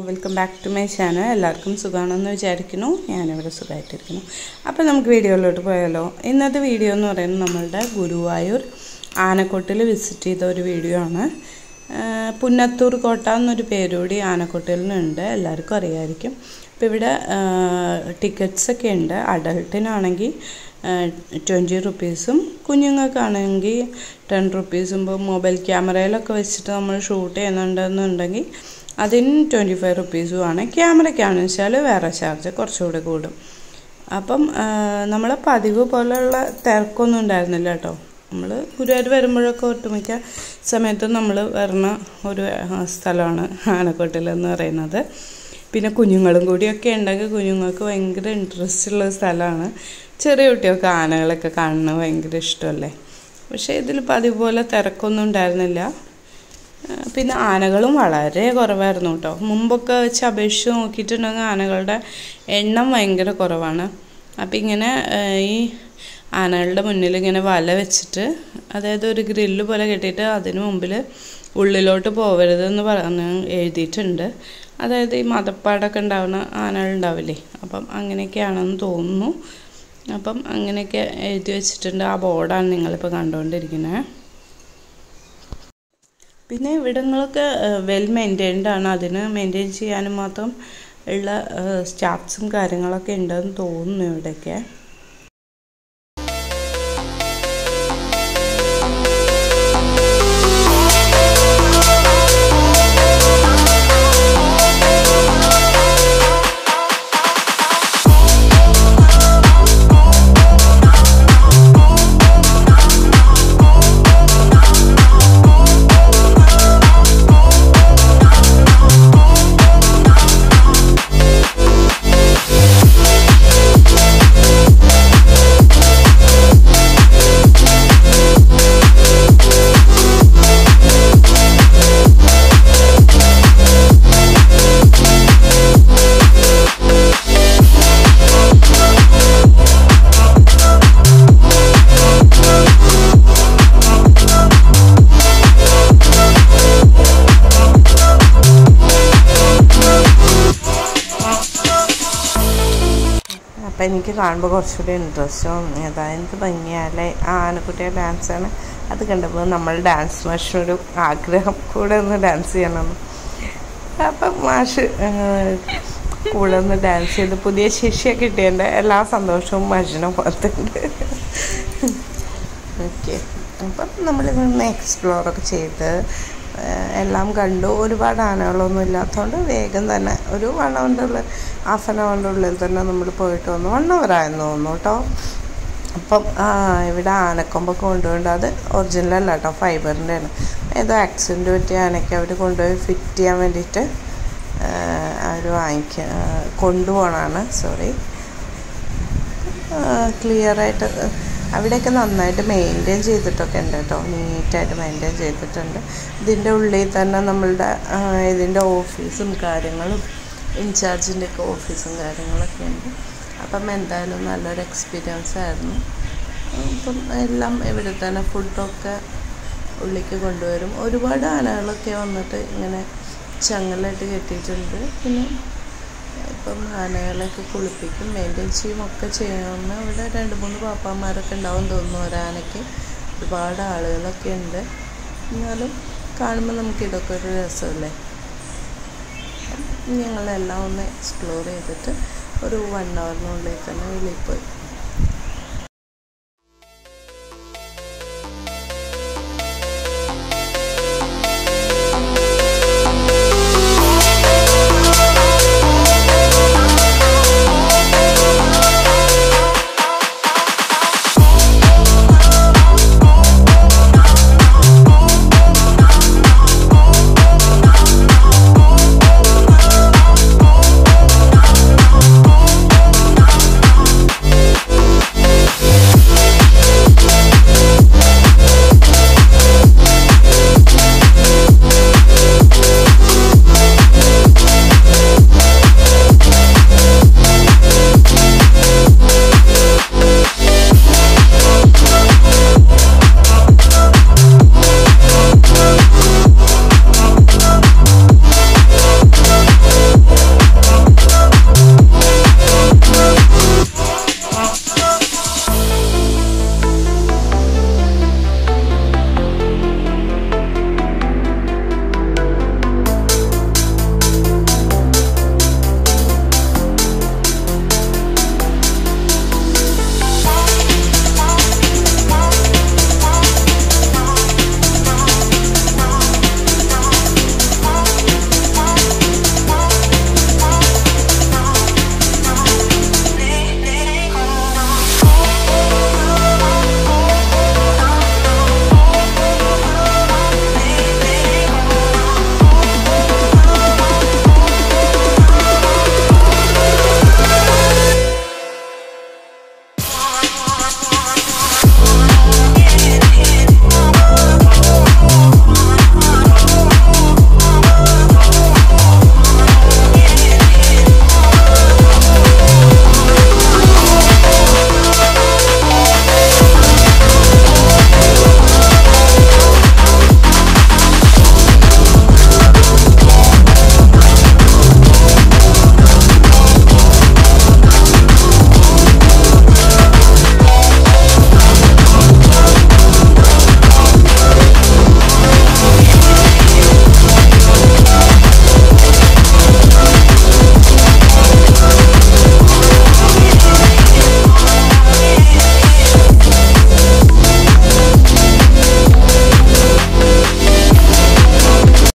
welcome back to my channel എല്ലാവർക്കും സുഖമാണെന്ന് വിചാരിക്കുന്നു ഞാനിവിടെ സുഖമായിട്ടിരിക്കുന്നു അപ്പോൾ നമുക്ക് വീഡിയോയിലോട്ട് പോയാലോ ഇന്നത്തെ വീഡിയോ എന്ന് പറയുന്നത് നമ്മളുടെ ഗുരുവായൂർ ആനക്കൊട്ടിൽ വിസിറ്റ് ചെയ്ത ഒരു വീഡിയോ ആണ് ആ, പുന്നത്തൂർ കോട്ട എന്നൊരു പേരുകൂടി ആനക്കൊട്ടിലിനുണ്ട് എല്ലാവർക്കും അറിയാമായിരിക്കും അപ്പോൾ ഇവിടെ ടിക്കറ്റ്സ് ഒക്കെ ഉണ്ട് അഡൾട്ടിനാണെങ്കിൽ ട്വൻറ്റി റുപ്പീസും കുഞ്ഞുങ്ങൾക്കാണെങ്കിൽ ടെൻ റുപ്പീസും ഇപ്പോൾ മൊബൈൽ ക്യാമറയിലൊക്കെ വെച്ചിട്ട് നമ്മൾ ഷൂട്ട് ചെയ്യുന്നുണ്ടെന്നുണ്ടെങ്കിൽ അതിന് ട്വൻറ്റി ഫൈവ് റുപ്പീസുമാണ് ക്യാമറയ്ക്കാണെന്ന് വെച്ചാൽ വേറെ ചാർജ് കുറച്ചുകൂടെ കൂടും അപ്പം നമ്മൾ പതിവ് പോലെയുള്ള തിരക്കൊന്നും ഉണ്ടായിരുന്നില്ല കേട്ടോ നമ്മൾ ഗുരുവായൂർ വരുമ്പോഴൊക്കെ ഒട്ടുമിക്ക സമയത്തും നമ്മൾ വരുന്ന ഒരു ആ, സ്ഥലമാണ് ആനക്കൊട്ടിൽ എന്ന് പറയുന്നത് പിന്നെ കുഞ്ഞുങ്ങളും കൂടിയൊക്കെ ഉണ്ടെങ്കിൽ കുഞ്ഞുങ്ങൾക്ക് ഭയങ്കര ഇൻട്രസ്റ്റ് ഉള്ള സ്ഥലമാണ് ചെറിയ കുട്ടികൾക്ക് ആനകളൊക്കെ കാണുന്നത് ഭയങ്കര ഇഷ്ടമല്ലേ പക്ഷേ ഇതിൽ പതിവ് പോലെ തിരക്കൊന്നും ഉണ്ടായിരുന്നില്ല ആ, പിന്നെ ആനകളും വളരെ കുറവായിരുന്നു കേട്ടോ മുമ്പൊക്കെ വെച്ച് അപേക്ഷിച്ച് നോക്കിയിട്ടുണ്ടെങ്കിൽ ആനകളുടെ എണ്ണം ഭയങ്കര കുറവാണ് അപ്പം ഇങ്ങനെ ആ, ഈ ആനകളുടെ മുന്നിൽ ഇങ്ങനെ വല വെച്ചിട്ട് അതായത് ഒരു ഗ്രില്ല് പോലെ കെട്ടിയിട്ട് അതിന് മുമ്പിൽ ഉള്ളിലോട്ട് പോകരുതെന്ന് പറഞ്ഞ് എഴുതിയിട്ടുണ്ട് അതായത് ഈ മതപ്പാടൊക്കെ ഉണ്ടാവുന്ന ആനകളുണ്ടാവില്ലേ അപ്പം അങ്ങനെയൊക്കെയാണെന്ന് തോന്നുന്നു അപ്പം അങ്ങനെയൊക്കെ എഴുതി വെച്ചിട്ടുണ്ട് ആ ബോർഡാണ് നിങ്ങളിപ്പോൾ കണ്ടുകൊണ്ടിരിക്കുന്നത് പിന്നെ ഇവിടങ്ങളൊക്കെ വെൽ മെയിൻറ്റൈൻഡ് ആണ് അതിന് മെയിൻറ്റെയിൻ ചെയ്യാനും മാത്രം ഉള്ള സ്റ്റാഫ്സും കാര്യങ്ങളൊക്കെ ഉണ്ടെന്ന് തോന്നുന്നു ഇവിടെയൊക്കെ അപ്പം എനിക്ക് കാണുമ്പോൾ കുറച്ചുകൂടി ഇൻട്രസ്റ്റ് തോന്നി അതായത് ഭംഗിയാലെ ആ ആനക്കുട്ടിയുടെ ഡാൻസാണ് അത് കണ്ടപ്പോൾ നമ്മൾ ഡാൻസ് മാഷിനൊരു ആഗ്രഹം കൂടെ ഒന്ന് ഡാൻസ് ചെയ്യണമെന്ന് അപ്പം മാഷ് ആ, കൂടെ ഒന്ന് ഡാൻസ് ചെയ്ത് പുതിയ ശിഷ്യ കിട്ടിയതിൻ്റെ എല്ലാ സന്തോഷവും മാഷിനെ പുറത്തുണ്ട് ഓക്കെ അപ്പം നമ്മളിവിടുന്ന് എക്സ്പ്ലോറൊക്കെ ചെയ്ത് ആ, എല്ലാം കണ്ടു ഒരുപാട് ആനകളൊന്നും ഇല്ലാത്തതുകൊണ്ട് വേഗം തന്നെ ഒരു വൺ അവറിൻ്റെ ഉള്ളിൽ ഹാഫ് ആൻ അവറിൻ്റെ ഉള്ളിൽ തന്നെ നമ്മൾ പോയിട്ട് വന്നു വൺ അവറായെന്ന് തോന്നുന്നു കേട്ടോ അപ്പം ആ ഇവിടെ ആനക്കൊമ്പൊക്കെ കൊണ്ടുപോയിട്ട് അത് ഒറിജിനൽ അല്ല കേട്ടോ ഫൈബറിൻ്റെ ആണ് ഏതോ ആക്സിഡൻറ്റ് പറ്റിയ ആനയ്ക്ക് അവർ കൊണ്ടുപോയി ഫിറ്റ് ചെയ്യാൻ വേണ്ടിയിട്ട് അവർ വാങ്ങിക്കുക കൊണ്ടുപോകണമാണ് സോറി ക്ലിയറായിട്ട് അവിടെയൊക്കെ നന്നായിട്ട് മെയിൻറ്റെയിൻ ചെയ്തിട്ടൊക്കെ ഉണ്ട് കേട്ടോ നീറ്റായിട്ട് മെയിൻറ്റെയിൻ ചെയ്തിട്ടുണ്ട് ഇതിൻ്റെ ഉള്ളിൽ തന്നെ നമ്മളുടെ ആ, ഇതിൻ്റെ ഓഫീസും കാര്യങ്ങളും ഇൻചാർജിൻ്റെ ഒക്കെ ഓഫീസും കാര്യങ്ങളൊക്കെ ഉണ്ട് അപ്പം എന്തായാലും നല്ലൊരു എക്സ്പീരിയൻസ് ആയിരുന്നു അപ്പം എല്ലാം ഇവിടെ തന്നെ ഫുഡൊക്കെ ഉള്ളിലേക്ക് കൊണ്ടുവരും ഒരുപാട് ആനകളൊക്കെ വന്നിട്ട് ഇങ്ങനെ ചങ്ങലായിട്ട് കെട്ടിയിട്ടുണ്ട് പിന്നെ ഇപ്പം ആനകളെയൊക്കെ കുളിപ്പിക്കും മെയിൻറ്റെയിൻ ചെയ്യും ഒക്കെ ചെയ്യുന്ന ഇവിടെ രണ്ട് മൂന്ന് പാപ്പാന്മാരൊക്കെ ഉണ്ടാവും തോന്നുന്നു ഒരാനയ്ക്ക് ഒരുപാട് ആളുകളൊക്കെ ഉണ്ട് എന്നാലും കാണുമ്പോൾ നമുക്ക് ഇതൊക്കെ ഒരു രസമല്ലേ ഞങ്ങളെല്ലാം ഒന്ന് എക്സ്പ്ലോർ ചെയ്തിട്ട് ഒരു വൺ അവറിനുള്ളിൽ തന്നെ വെളിയിൽ പോയി